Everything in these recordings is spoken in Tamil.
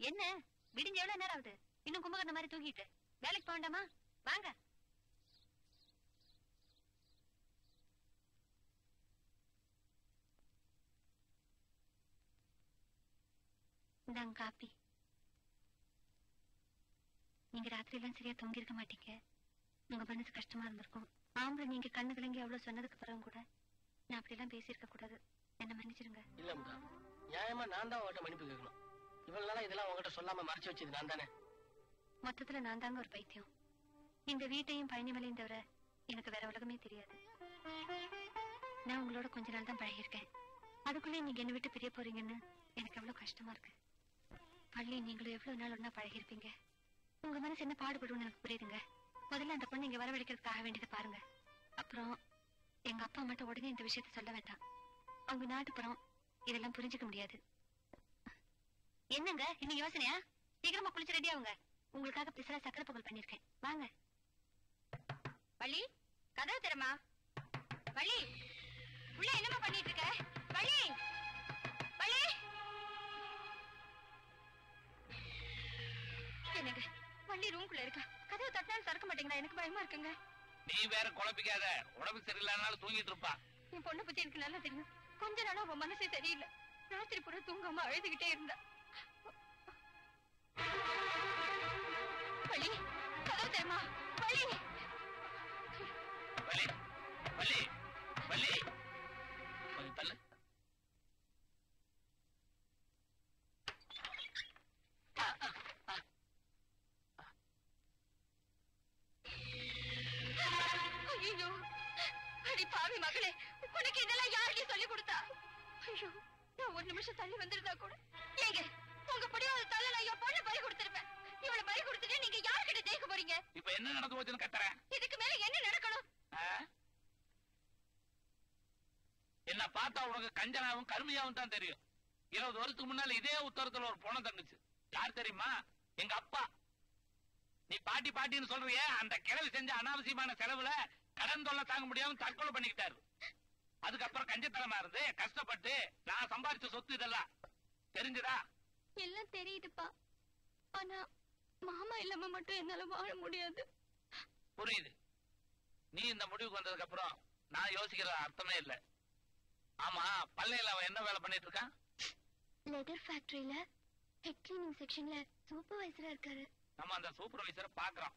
என்ன விடிஞ்ச எவ்வளவு நேரம் ஆகுது இன்னும் கும்பகர்ண மாதிரி தூங்கிட்டு வேலைக்கு போக வேண்டாமா வாங்க இந்தாங்க காப்பி நீங்க ராத்திரி எல்லாம் சரியா தூங்கி இருக்க மாட்டீங்க உங்க மனசு கஷ்டமா இருந்திருக்கும் ஆம்பளை நீங்க கண்ணு கலங்கி அவ்வளவு சொன்னதுக்கு பிறகு கூட நான் அப்படியெல்லாம் பேசியிருக்க கூடாது என்ன மன்னிச்சிருங்க இல்ல முகா நியாயமா நான் தான் உங்ககிட்ட மன்னிப்பு கேட்கணும் இவ்வளவு நாளா இதெல்லாம் உங்ககிட்ட சொல்லாம மறைச்சு வச்சது நான் தானே மொத்தத்துல நான் தாங்க ஒரு பைத்தியம் இந்த வீட்டையும் பழனிமலையும் தவிர எனக்கு வேற உலகமே தெரியாது நான் உங்களோட கொஞ்ச நாள் தான் பழகியிருக்கேன் அதுக்குள்ளே நீங்க என்ன விட்டு பிரிய போறீங்கன்னு எனக்கு எவ்வளவு கஷ்டமா இருக்கு பள்ளி நீங்களும் எவ்வளவு நாள் ஒன்னா பழகிருப்பீங்க உங்க மனசு என்ன பாடுபடும்னு எனக்கு புரியுதுங்க முதல்ல அந்த பொண்ணு இங்க வரவழைக்கிறதுக்காக வேண்டியதை பாருங்க அப்புறம் எங்க அப்பா மட்டும் உடனே இந்த விஷயத்த சொல்ல வேண்டாம் அவங்க நாட்டுப்புறம் இதெல்லாம் புரிஞ்சுக்க முடியாது என்னங்க இன்னும் யோசனையா சீக்கிரமா குளிச்சு ரெடி ஆகுங்க உங்களுக்காக பிசரா சக்கரை பொங்கல் பண்ணிருக்கேன் வாங்க வள்ளி கதவு தரமா வள்ளி உள்ள என்னமா பண்ணிட்டு இருக்க வள்ளி வள்ளி என்னங்க வள்ளி ரூம்குள்ள இருக்கா கதவு தட்டினாலும் திறக்க மாட்டேங்களா எனக்கு பயமா இருக்குங்க நீ வேற குழப்பிக்காத உடம்பு சரியில்லாதனால தூங்கிட்டு இருப்பா என் பொண்ணை பத்தி எனக்கு நல்லா தெரியும் கொஞ்ச நாளா உன் மனசே சரியில்லை ராத்திரி பூரா தூங்காம அழுதுகிட்டே இருந்தா வள்ளி கதவு தரமா வள்ளி வலி வலி வலி கொஞ்சம் தள்ளு ஐயோ அடி பாவி மகளே உனக்கு இதெல்லாம் யாருடைய சொல்லி கொடுத்தா ஐயோ நான் ஒரு நிமிஷம் தள்ளி வந்திருந்தா கூட ஏங்க உங்க படியாத தள்ள நான் என் பொண்ணு பறி கொடுத்துருப்பேன் இவளை பறி கொடுத்துட்டு நீங்க யார்கிட்ட ஜெயிக்க போறீங்க இப்ப என்ன நடந்து போச்சுன்னு கத்துறேன் இதுக்கு மேல என்ன நடக்கணும் ஆ? என்ன பார்த்தா உனக்கு கஞ்சனாவும் கருமையாவும் தான் தெரியும் இருபது வருஷத்துக்கு முன்னால இதே உத்தரத்துல ஒரு பொண்ணை தங்குச்சு யார் தெரியுமா எங்க அப்பா நீ பாட்டி பாட்டின்னு சொல்றியே அந்த கிழவி செஞ்ச அனாவசியமான செலவுல கடன் தொல்லை தாங்க முடியாம தற்கொலை பண்ணிக்கிட்டாரு அதுக்கப்புறம் கஞ்சத்தனமா இருந்து கஷ்டப்பட்டு நான் சம்பாதிச்ச சொத்து இதெல்லாம் தெரிஞ்சுதா எல்லாம் தெரியுதுப்பா ஆனா மாமா இல்லாம மட்டும் என்னால வாழ முடியாது புரியுது நீ இந்த முடிவுக்கு வந்ததுக்கு அப்புறம் நான் யோசிக்கிற அர்த்தமே இல்ல ஆமா பள்ளையில அவன் என்ன வேலை பண்ணிட்டு இருக்கான் லெதர் ஃபேக்டரியில ஹெட் கிளீனிங் செக்ஷன்ல சூப்பர்வைசரா இருக்காரு நம்ம அந்த சூப்பர்வைசரை பாக்குறோம்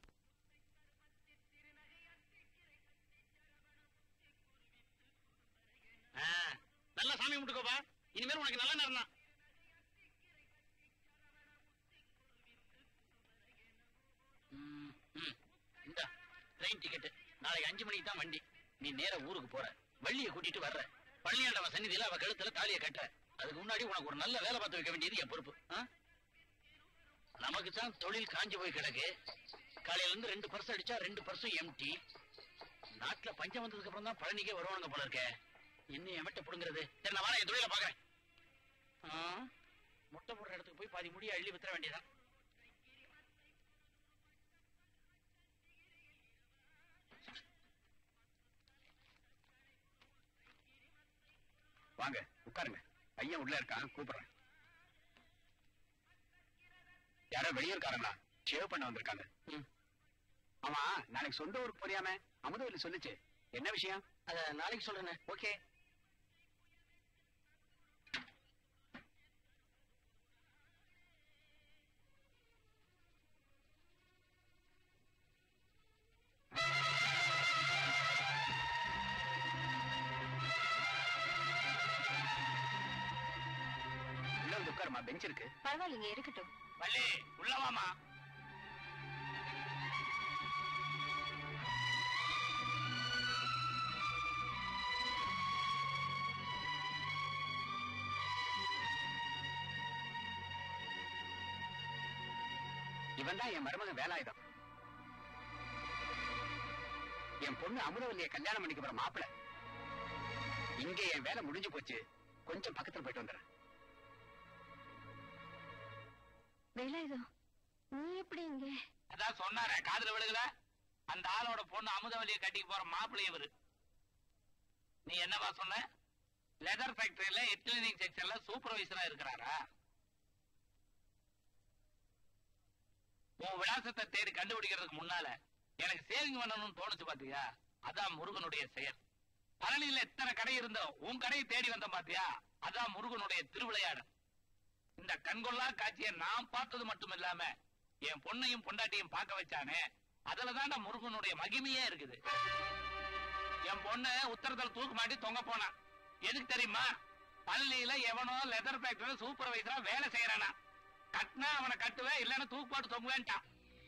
நல்லா சாமி கும்பிட்டுக்கோப்பா இனிமேல் உனக்கு நல்ல நேரம் தான் இந்த ட்ரெயின் டிக்கெட் நாளைக்கு அஞ்சு மணிக்கு தான் வண்டி நீ நேரா ஊருக்கு போற வள்ளிய கூட்டிட்டு வர்ற பள்ளியாண்டவ சந்நிதியில அவ கழுத்துல தாலியை கட்ட அதுக்கு முன்னாடி உனக்கு ஒரு நல்ல வேலை பார்த்து வைக்க வேண்டியது என் பொறுப்பு ஆ? நமக்கு தான் தொழில் காஞ்சு போய் கிடக்கு காலையில இருந்து ரெண்டு பர்ஸ் அடிச்சா ரெண்டு பர்ஸும் எம்டி நாட்டுல பஞ்சம் வந்ததுக்கு அப்புறம் தான் பழனிக்கே வருவானுங்க போல இருக்க என்ன எமட்ட புடுங்கிறது சரி நான் வரேன் என் தொழில பாக்குறேன் ஆ, முட்டை போடுற இடத்துக்கு போய் பாதி முடிய அள்ளி வித்துற வேண்டியதான் வாங்க உட்காருங்க பையன் உள்ள இருக்கான் கூப்பிடுறேன் யாரோ வெளியூர்காரங்களா ஷேவ் பண்ண வந்திருக்காங்க ம். ஆமா நாளைக்கு சொந்த ஊருக்கு புரியாம அமுதவல்லி சொல்லுச்சு என்ன விஷயம் அத நாளைக்கு சொல்றேன் ஓகே உள்ள வந்து உட்காருமா பெஞ்ச் இருக்கு பரவாயில்லைங்க இருக்கட்டும் வள்ளி உள்ளவாமா இவன் தான் என் மருமக வேலாயுதம் என் பொண்ணு அமுதவல்லிய கல்யாணம் பண்ணிக்க போற மாப்பிள இங்க என் வேலை முடிஞ்சு போச்சு கொஞ்சம் பக்கத்துல போயிட்டு வந்துடுறேன் வேலாயுதம் நீ எப்படி இங்க அதான் சொன்னாரே காதுல விழுகல அந்த ஆளோட பொண்ணு அமுதவல்லியை கட்டிக்கு போற மாப்பிள்ளை இவரு நீ என்னவா சொன்ன லெதர் ஃபேக்டரியில கிளீனிங் செக்ஷன்ல சூப்பர்வைசரா இருக்கிறாரா உன் விலாசத்தை தேடி கண்டுபிடிக்கிறதுக்கு முன்னால எனக்கு சேவிங் பண்ணணும்னு தோணுச்சு பாத்தியா அதான் முருகனுடைய செயல் பழனியில எத்தனை கடை இருந்தோ உன் கடையை தேடி வந்த பாத்தியா அதான் முருகனுடைய திருவிளையாடல் இந்த கண்கொள்ளா காட்சியை நான் பார்த்தது மட்டும் இல்லாம என் பொண்ணையும் பொண்டாட்டியும் பார்க்க வச்சானே அதுலதான் முருகனுடைய மகிமையே இருக்குது என் பொண்ணு உத்தரத்துல தூக்கு மாட்டி தொங்க போனான் எதுக்கு தெரியுமா பள்ளியில எவனோ லெதர் ஃபேக்டரியில சூப்பர்வைசரா வேலை செய்யறானா கட்டினா அவனை கட்டுவேன் இல்லைன்னா தூக்கு போட்டு தொங்குவேன்ட்டான்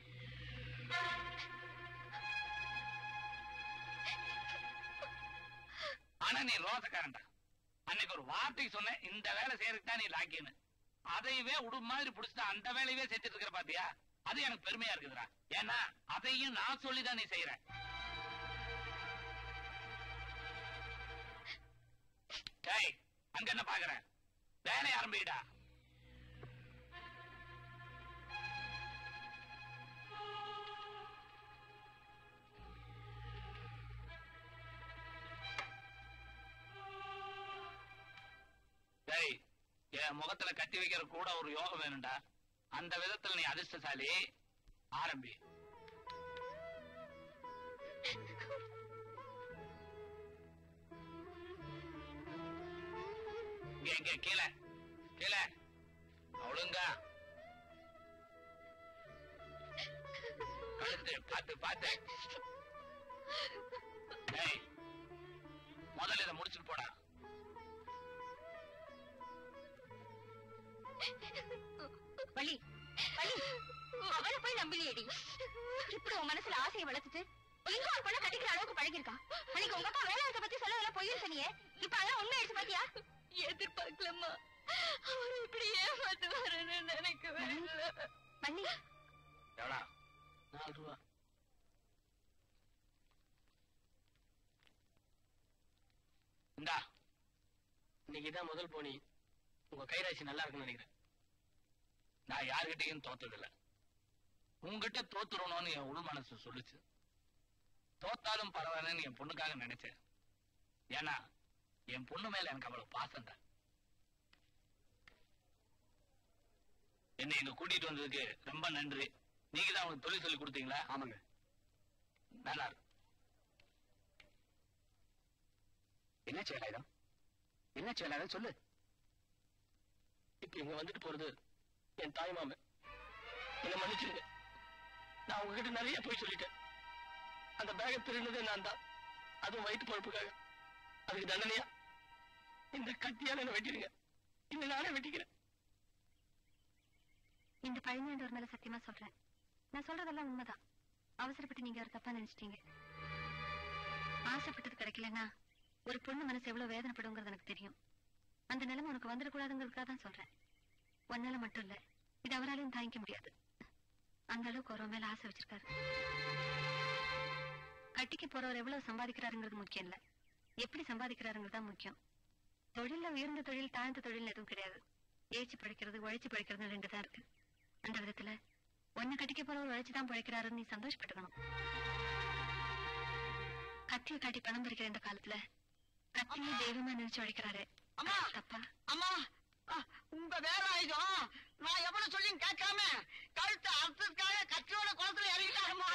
ஆனா நீ ரோசக்காரன்டா அன்னைக்கு ஒரு வார்த்தை சொன்னேன் இந்த வேலை செய்யறதுக்கு தான் நீ லாக்கின்னு அதையவே உடும் மாதிரி புடிச்சுட்டு அந்த வேலையவே செஞ்சுட்டு இருக்கிற பாத்தியா அது எனக்கு பெருமையா இருக்குதுடா ஏன்னா அதையும் நான் சொல்லிதான் நீ செய்யற டேய் அங்க என்ன பாக்குற வேலையை ஆரம்பிடா டேய் என் முகத்துல கட்டி வைக்கிற கூட ஒரு யோகம் வேணும்டா அந்த விதத்துல நீ அதிர்ஷ்டசாலி ஆரம்பி இங்க இங்க கீழே கீழே ஒழுங்கா கழுத்து பார்த்து பார்த்து டேய் முதல்ல இதை முடிச்சுட்டு போடா வள்ளி வள்ளி அவளை போய் நம்பலையேடி இப்படி உன் மனசுல ஆசையை வளர்த்துட்டு இன்னொரு பொண்ணை கட்டிக்கிற அளவுக்கு பழகிருக்கா அன்னைக்கு உங்க அக்கா வேலையை பத்தி சொல்லல பொய்யும் சொன்னியே இப்ப அதான் உண்மை ஆயிடுச்சு பாத்தியா எதிர்பார்க்கலம்மா அவர் இப்படி ஏமாத்துவாருன்னு நினைக்கவே வள்ளி எவ்வளோ நாலு ரூபா இந்தா இன்னைக்கு தான் முதல் போனி உங்க கைராசி நல்லா இருக்குன்னு நினைக்கிறேன் நான் யாருகிட்டயும் தோத்ததில்ல உங்ககிட்ட தோத்துறணும்னு என் உள் மனசு சொல்லுச்சு தோத்தாலும் பரவாயில்லன்னு என் பொண்ணுக்காக நினைச்சேன் ஏன்னா என் பொண்ணு மேல எனக்கு அவ்வளவு பாசம் தான் என்னை இங்க கூட்டிட்டு வந்ததுக்கு ரொம்ப நன்றி நீங்க தான் அவனுக்கு தொழில் சொல்லி கொடுத்தீங்களா ஆமாங்க நல்லா இருக்கு என்ன செயலாயுதம் என்ன செயலாயுதம் சொல்லு இப்ப இங்க வந்துட்டு போறது என் தாய் மாமன் என்ன மன்னிச்சிருங்க நான் உங்ககிட்ட நிறைய போய் சொல்லிட்டேன் அந்த பேகை திருடினதே நான் தான் அதுவும் வயிற்று பொழப்புக்காக அதுக்கு தண்டனையா இந்த கத்தியால என்ன வெட்டிடுங்க இன்னும் நானே வெட்டிக்கிறேன் இந்த பழனியாண்டவர் மேல சத்தியமா சொல்றேன் நான் சொல்றதெல்லாம் உண்மைதான் அவசரப்பட்டு நீங்க ஒரு தப்பா நினைச்சிட்டீங்க ஆசைப்பட்டது கிடைக்கலன்னா ஒரு பொண்ணு மனசு எவ்வளவு வேதனைப்படுங்கிறது எனக்கு தெரியும் அந்த நிலைமை உனக்கு வந்துடக்கூடாதுங்கிறதுக்காக தான் சொல்றேன் உன்னால மட்டும் இல்ல இது அவராலையும் தாங்கிக்க முடியாது அந்த அளவுக்கு ஒரு மேல ஆசை வச்சிருக்காரு கட்டிக்கு போறவர் எவ்வளவு சம்பாதிக்கிறாருங்கிறது முக்கியம் இல்ல எப்படி சம்பாதிக்கிறாருங்கிறது தான் முக்கியம் தொழில்ல உயர்ந்த தொழில் தாழ்ந்த தொழில் எதுவும் கிடையாது ஏச்சு படிக்கிறது உழைச்சு படிக்கிறது ரெண்டு தான் இருக்கு அந்த விதத்துல ஒன்னு கட்டிக்க போறவர் உழைச்சு தான் பிழைக்கிறாருன்னு நீ சந்தோஷப்பட்டுக்கணும் கத்தியை காட்டி பணம் பறிக்கிற இந்த காலத்துல கத்தியை தெய்வமா நினைச்சு உழைக்கிறாரு அம்மா அது தப்பா அம்மா அ, உங்க வேற ஆயுதம் நான் எவ்வளவு சொல்லியும் கேட்காம கழுத்து அறுத்ததுக்காக கத்தியோட குளத்துல இறங்கிட்டாருமா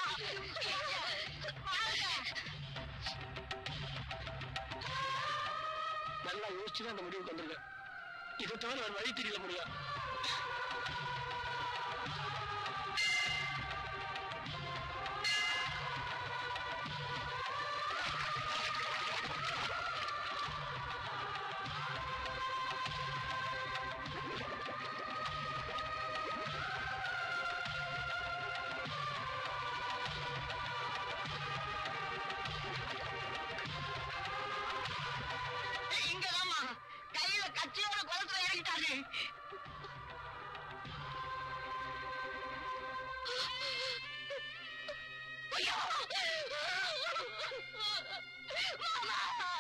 நல்லா யோசிச்சு அந்த முடிவுக்கு வந்திருக்கேன் இதை தவிர ஒரு வழி தெரியல முடியும் இங்கதாம்மா கையில கத்தியோட குளத்துல இறங்கிட்டாரு ஐயோ! மாமா!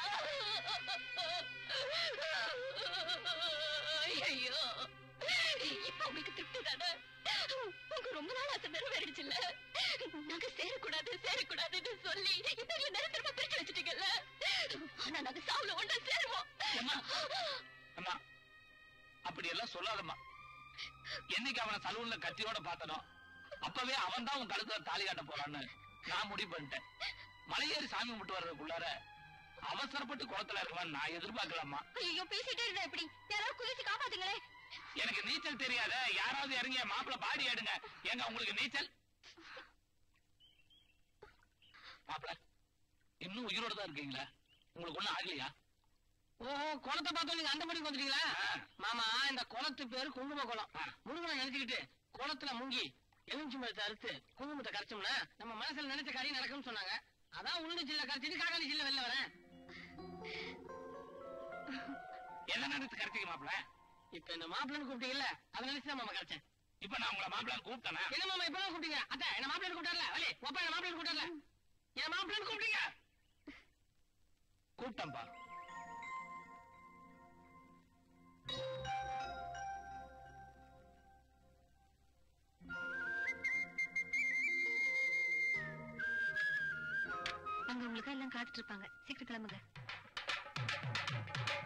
ஐயோ! இப்ப உங்களுக்கு திருப்தி தானே? உங்க ரொம்ப நாள் ஆசை நிறைவேறிடுச்சுல்ல? நாங்க சேரக்கூடாது சேரக்கூடாதுன்னு சொல்லி இப்ப எங்களை நிரந்தரமா பிரிச்சு வச்சுட்டீங்கல்ல ஆனா நாங்க சாவுல ஒன்றா சேருவோம் அம்மா அம்மா அப்படி எல்லாம் சொல்லாதம்மா என்னைக்கு அவனை சலூன்ல கத்தியோட பார்த்தனோ அப்பவே அவன் தான் உன் கழுத்துல தாலி காட்ட போறான்னு நான் முடிவு பண்ணிட்டேன் மலையேறி சாமி கும்பிட்டு வர்றதுக்குள்ளார அவசரப்பட்டு குளத்துல இருக்குவான்னு நான் எதிர்பார்க்கலாமா ஐயோ பேசிட்டே இருந்தா எப்படி யாராவது குதிச்சு காப்பாத்துங்களே எனக்கு நீச்சல் தெரியாத யாராவது இறங்கி மாப்பிள்ள பாடி எடுங்க ஏங்க உங்களுக்கு நீச்சல் மாப்பிள்ள இன்னும் உயிரோட தான் இருக்கீங்களா உங்களுக்கு ஒண்ணும் ஆகலையா ஓஹோ குளத்தை பார்த்தோம் நீங்க அந்த படிக்கு வந்துட்டீங்களா ஆ. மாமா இந்த குளத்து பேரு குங்கும குளம் ஆ. முருகனை நினைச்சுக்கிட்டு குளத்துல முங்கி எலுமிச்சி மரத்தை அறுத்து குங்குமத்தை கரைச்சோம்னா நம்ம மனசுல நினைச்ச காரியம் நடக்கும்னு சொன்னாங்க அதான் உளுந்து சில்ல கரைச்சிட்டு காக்காளி சில்ல வெளில வரேன் என்ன நினைச்சு கரைச்சிக்க மாப்பிள்ள இப்ப இந்த மாப்பிள்ளன்னு கூப்பிட்டீங்கல்ல அதை நினைச்சு தான் மாமா கரைச்சேன் இப்ப நான் உங்களை மாப்பிள்ள கூப்பிட்டேனா என்ன மாமா இப்பதான் கூப்பிட்டீங்க அத்தை என்ன மாப்பிள்ளன்னு கூப்பிட்டார்ல வலி ஒப்பா என்ன மாப்பிள்ளன்னு கூப்பிட்டார்ல என் மாப்பிள்ளன்னு கூப்பிட்டீங்க கூப்பிட்டேன்பா அங்க உங்களுக்கு எல்லாம் காத்துட்டு இருப்பாங்க சீக்கிரம் கிளம்புங்க